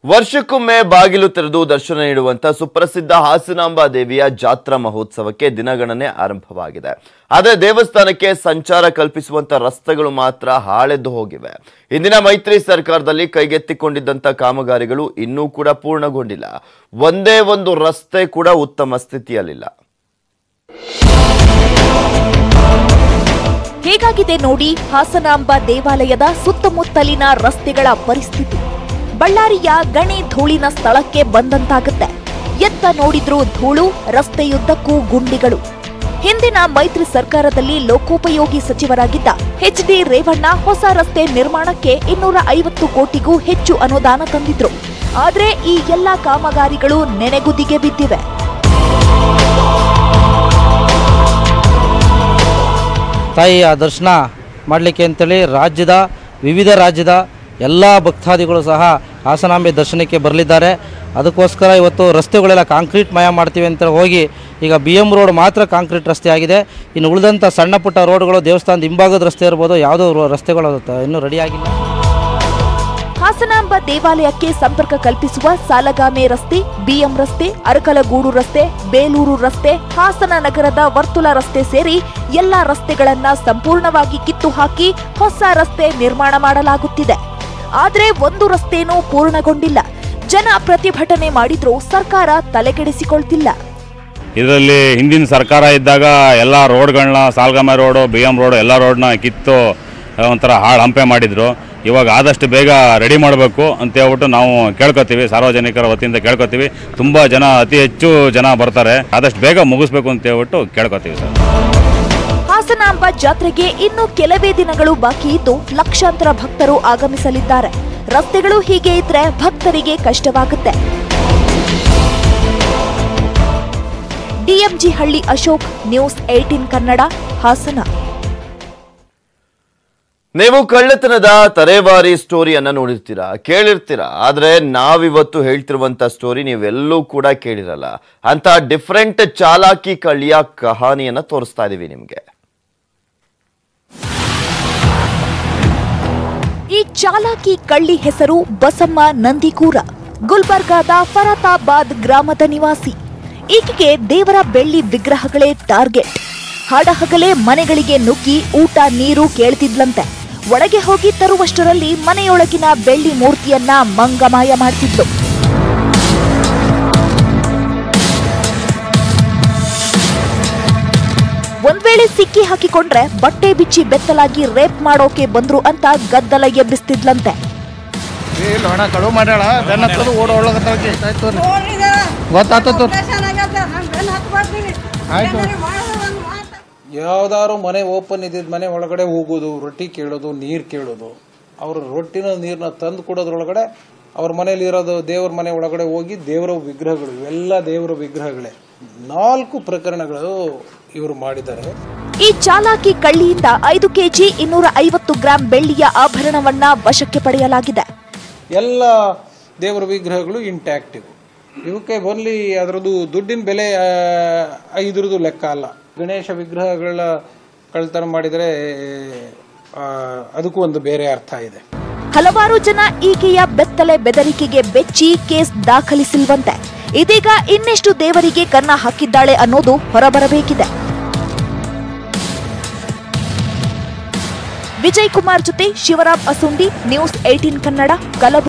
ವರ್ಷಕ್ಕೊಮ್ಮೆ ಬಾಗಿಲು ತೆರೆದು ದರ್ಶನ ನೀಡುವಂತ ಸುಪ್ರಸಿದ್ಧ ಹಾಸನಾಂಬ ದೇವಿಯ ಜಾತ್ರಾ ಮಹೋತ್ಸವಕ್ಕೆ ದಿನಗಣನೆ ಆರಂಭವಾಗಿದೆ ಆದರೆ ದೇವಸ್ಥಾನಕ್ಕೆ ಸಂಚಾರ ಕಲ್ಪಿಸುವಂತ ರಸ್ತೆಗಳು ಮಾತ್ರ ಹಾಳೆದ್ದು ಹೋಗಿವೆ ಇಂದಿನ ಮೈತ್ರಿ ಸರ್ಕಾರದಲ್ಲಿ ಕೈಗೆತ್ತಿಕೊಂಡಿದ್ದಂತ ಕಾಮಗಾರಿಗಳು ಇನ್ನೂ ಕೂಡ ಪೂರ್ಣಗೊಂಡಿಲ್ಲ ಒಂದೇ ಒಂದು ರಸ್ತೆ ಕೂಡ ಉತ್ತಮ ಸ್ಥಿತಿಯಲ್ಲಿಲ್ಲ ಹೇಗಾಗಿದೆ ನೋಡಿ ಹಾಸನಾಂಬ ದೇವಾಲಯದ ಸುತ್ತಮುತ್ತಲಿನ ರಸ್ತೆಗಳ ಪರಿಸ್ಥಿತಿ ಬಳ್ಳಾರಿಯ ಗಣಿ ಧೂಳಿನ ಸ್ಥಳಕ್ಕೆ ಬಂದಂತಾಗುತ್ತೆ ಎತ್ತ ನೋಡಿದ್ರೂ ಧೂಳು ರಸ್ತೆಯುದ್ದಕ್ಕೂ ಗುಂಡಿಗಳು ಹಿಂದಿನ ಮೈತ್ರಿ ಸರ್ಕಾರದಲ್ಲಿ ಲೋಕೋಪಯೋಗಿ ಸಚಿವರಾಗಿದ್ದ ಎಚ್ ಡಿ ರೇವಣ್ಣ ಹೊಸ ರಸ್ತೆ ನಿರ್ಮಾಣಕ್ಕೆ ಇನ್ನೂರ ಐವತ್ತು ಕೋಟಿಗೂ ಹೆಚ್ಚು ಅನುದಾನ ತಂದಿದ್ರು ಆದ್ರೆ ಈ ಎಲ್ಲಾ ಕಾಮಗಾರಿಗಳು ನೆನೆಗುದಿಗೆ ಬಿದ್ದಿವೆ ತಾಯಿಯ ದರ್ಶನ ಮಾಡಲಿಕ್ಕೆ ಅಂತೇಳಿ ರಾಜ್ಯದ ವಿವಿಧ ರಾಜ್ಯದ ಎಲ್ಲ ಭಕ್ತಾದಿಗಳು ಸಹ ಹಾಸನಾಂಬೆ ದರ್ಶನಕ್ಕೆ ಬರಲಿದ್ದಾರೆ ಅದಕ್ಕೋಸ್ಕರ ಇವತ್ತು ರಸ್ತೆಗಳೆಲ್ಲ ಕಾಂಕ್ರೀಟ್ ಮಯ ಮಾಡ್ತೀವಿ ಅಂತ ಹೋಗಿ ಈಗ ಬಿ ಎಮ್ ರೋಡ್ ಮಾತ್ರ ಕಾಂಕ್ರೀಟ್ ರಸ್ತೆ ಆಗಿದೆ ಇನ್ನು ಉಳಿದಂಥ ಸಣ್ಣ ಪುಟ್ಟ ರೋಡ್ಗಳು ದೇವಸ್ಥಾನದ ಹಿಂಭಾಗದ ರಸ್ತೆ ಇರ್ಬೋದು ಯಾವುದೋ ರೋ- ರಸ್ತೆಗಳು ತ- ಇನ್ನೂ ರೆಡಿಯಾಗಿಲ್ಲ ಹಾಸನಾಂಬ ದೇವಾಲಯಕ್ಕೆ ಸಂಪರ್ಕ ಕಲ್ಪಿಸುವ ಸಾಲಗಾಮೆ ರಸ್ತೆ ಬಿಎಂ ರಸ್ತೆ ಅರಕಲಗೂಡು ರಸ್ತೆ ಬೇಲೂರು ರಸ್ತೆ ಹಾಸನ ನಗರದ ವರ್ತುಲ ರಸ್ತೆ ಸೇರಿ ಎಲ್ಲಾ ರಸ್ತೆಗಳನ್ನ ಸಂಪೂರ್ಣವಾಗಿ ಕಿತ್ತು ಹಾಕಿ ಹೊಸ ರಸ್ತೆ ನಿರ್ಮಾಣ ಮಾಡಲಾಗುತ್ತಿದೆ ಆದ್ರೆ ಒಂದು ರಸ್ತೆನೂ ಪೂರ್ಣಗೊಂಡಿಲ್ಲ ಜನ ಪ್ರತಿಭಟನೆ ಮಾಡಿದ್ರೂ ಸರ್ಕಾರ ತಲೆಕೆಡಿಸಿಕೊಳ್ತಿಲ್ಲ ಇದರಲ್ಲಿ ಹಿಂದಿನ ಸರ್ಕಾರ ಇದ್ದಾಗ ಎಲ್ಲ ರೋಡ್ಗಳನ್ನ Salgama road B M road ಎಲ್ಲ ರೋಡ್ನ ಕಿತ್ತು ಆ, ಒಂಥರ ಹಾಳು ಹಂಪೆ ಮಾಡಿದರು ಇವಾಗ ಆದಷ್ಟು ಬೇಗ ರೆಡಿ ಮಾಡಬೇಕು ಅಂತ ಹೇಳ್ಬಿಟ್ಟು ನಾವು ಕೇಳ್ಕೊತೀವಿ ಸಾರ್ವಜನಿಕರ ವತಿಯಿಂದ ಕೇಳ್ಕೊತೀವಿ ತುಂಬ ಜನ ಅತಿ ಹೆಚ್ಚು ಜನ ಬರ್ತಾರೆ ಆದಷ್ಟು ಬೇಗ ಮುಗಿಸ್ಬೇಕು ಅಂತ ಹೇಳ್ಬಿಟ್ಟು ಕೇಳ್ಕೊತೀವಿ ಸರ್ ಹಾಸನಾಂಬ ಜಾತ್ರೆಗೆ ಇನ್ನು ಕೆಲವೇ ದಿನಗಳು ಬಾಕಿ ಇದ್ದು ಲಕ್ಷಾಂತರ ಭಕ್ತರು ಆಗಮಿಸಲಿದ್ದಾರೆ ರಸ್ತೆಗಳು ಹೀಗೆ ಇದ್ರೆ ಭಕ್ತರಿಗೆ ಕಷ್ಟವಾಗುತ್ತೆ DMG Halli Ashok news eighteen Kannada Hassan ನೀವು ಕಳ್ಳತನದ ತರೇವಾರಿ ಸ್ಟೋರಿಯನ್ನ ನೋಡಿರ್ತೀರಾ ಕೇಳಿರ್ತೀರಾ ಆದ್ರೆ ನಾವಿವತ್ತು ಹೇಳ್ತಿರುವಂತ ಸ್ಟೋರಿ ನೀವೆಲ್ಲೂ ಕೂಡ ಕೇಳಿರಲ್ಲ ಅಂತ ಡಿಫ್ರೆಂಟ್ ಚಾಲಾಕಿ ಕಳ್ಳಿಯ ಕಹಾನಿಯನ್ನ ತೋರಿಸ್ತಾ ಇದೀವಿ ನಿಮ್ಗೆ ಈ ಚಾಲಾಕಿ ಕಳ್ಳಿ ಹೆಸರು ಬಸಮ್ಮ ನಂದಿಕೂರ ಗುಲ್ಬರ್ಗಾದ ಫರತಾಬಾದ್ ಗ್ರಾಮದ ನಿವಾಸಿ ಈಕೆಗೆ ದೇವರ ಬೆಳ್ಳಿ ವಿಗ್ರಹಗಳೇ ಟಾರ್ಗೆಟ್ ಹಾಡಹಗಲೇ ಮನೆಗಳಿಗೆ ನುಗ್ಗಿ ಊಟ ನೀರು ಕೇಳ್ತಿದ್ಲಂತೆ ಒಳಗೆ ಹೋಗಿ ತರುವಷ್ಟರಲ್ಲಿ ಮನೆಯೊಳಗಿನ ಬೆಳ್ಳಿ ಮೂರ್ತಿಯನ್ನ ಮಂಗಮಾಯ ಮಾಡ್ತಿದ್ಲು ಒಂದ್ ವೇಳೆ ಸಿಕ್ಕಿ ಹಾಕಿಕೊಂಡ್ರೆ ಬಟ್ಟೆ ಬಿಚ್ಚಿ ಬೆತ್ತಲಾಗಿ ರೇಪ್ ಮಾಡೋಕೆ ಬಂದ್ರು ಅಂತ ಗದ್ದಲ ಎಬ್ಬಿಸ್ತಿದ್ಲಂತೆ ಇಲ್ಲ ಅಣ್ಣ ಕಳು ಮಾಡ್ಯಾಳ ಬೆನ್ನ ಹತ್ತದು ಓಡ ಒಳಗತ್ತಾಗಿ ಗೊತ್ತಾತು ಆಯ್ತು. ಯಾವ್ದಾದ್ರು ಮನೆ ಓಪನ್ ಇದ್ದಿದ್ ಮನೆ ಒಳಗಡೆ ಹೋಗೋದು ರೊಟ್ಟಿ ಕೇಳೋದು ನೀರು ಕೇಳೋದು ಅವ್ರ ರೊಟ್ಟಿನ ನೀರನ್ನ ತಂದು ಕೊಡೋದ್ರೊಳಗಡೆ ಅವ್ರ ಮನೇಲಿ ಇರೋದು ದೇವ್ರ ಮನೆ ಒಳಗಡೆ ಹೋಗಿ ದೇವರ ವಿಗ್ರಹಗಳು ಇವೆಲ್ಲ ದೇವರ ವಿಗ್ರಹಗಳೇ ನಾಲ್ಕು ಪ್ರಕರಣಗಳು ಇವರು ಮಾಡಿದ್ದಾರೆ ಈ ಚಾಲಾಕಿ ಕಳ್ಳಿಯಿಂದ ಐದು ಕೆಜಿ ಇನ್ನೂರ ಐವತ್ತು ಗ್ರಾಂ ಬೆಳ್ಳಿಯ ಆಭರಣವನ್ನ ವಶಕ್ಕೆ ಪಡೆಯಲಾಗಿದೆ ಎಲ್ಲ ದೇವರ ವಿಗ್ರಹಗಳು ಇಂಟ್ಯಾಕ್ಟ್ ಇವು ಇವಕ್ಕೆ ಓನ್ಲಿ ಅದರದ್ದು ದುಡ್ಡಿನ ಬೆಲೆ ಆ, ಇದ್ರದ್ದು ಲೆಕ್ಕ ಅಲ್ಲ ಗಣೇಶ ವಿಗ್ರಹಗಳ ಕಳ್ತನ ಮಾಡಿದರೆ ಆ, ಅದಕ್ಕೂ ಒಂದು ಬೇರೆ ಅರ್ಥ ಇದೆ ಹಲವಾರು ಜನ ಈಕೆಯ ಬೆತ್ತಲೆ ಬೆದರಿಕೆಗೆ ಬೆಚ್ಚಿ ಕೇಸ್ ದಾಖಲಿಸಿಲ್ವಂತೆ ಇದೀಗ ಇನ್ನೆಷ್ಟು ದೇವರಿಗೆ ಕನ್ನ ಹಾಕಿದ್ದಾಳೆ ಅನ್ನೋದು ಹೊರಬರಬೇಕಿದೆ ವಿಜಯ್ ಕುಮಾರ್ ಜೊತೆ ಶಿವರಾಮ್ ಅಸುಂಡಿ ನ್ಯೂಸ್ ಏಟೀನ್ ಕನ್ನಡ ಕಲಬುರಗಿ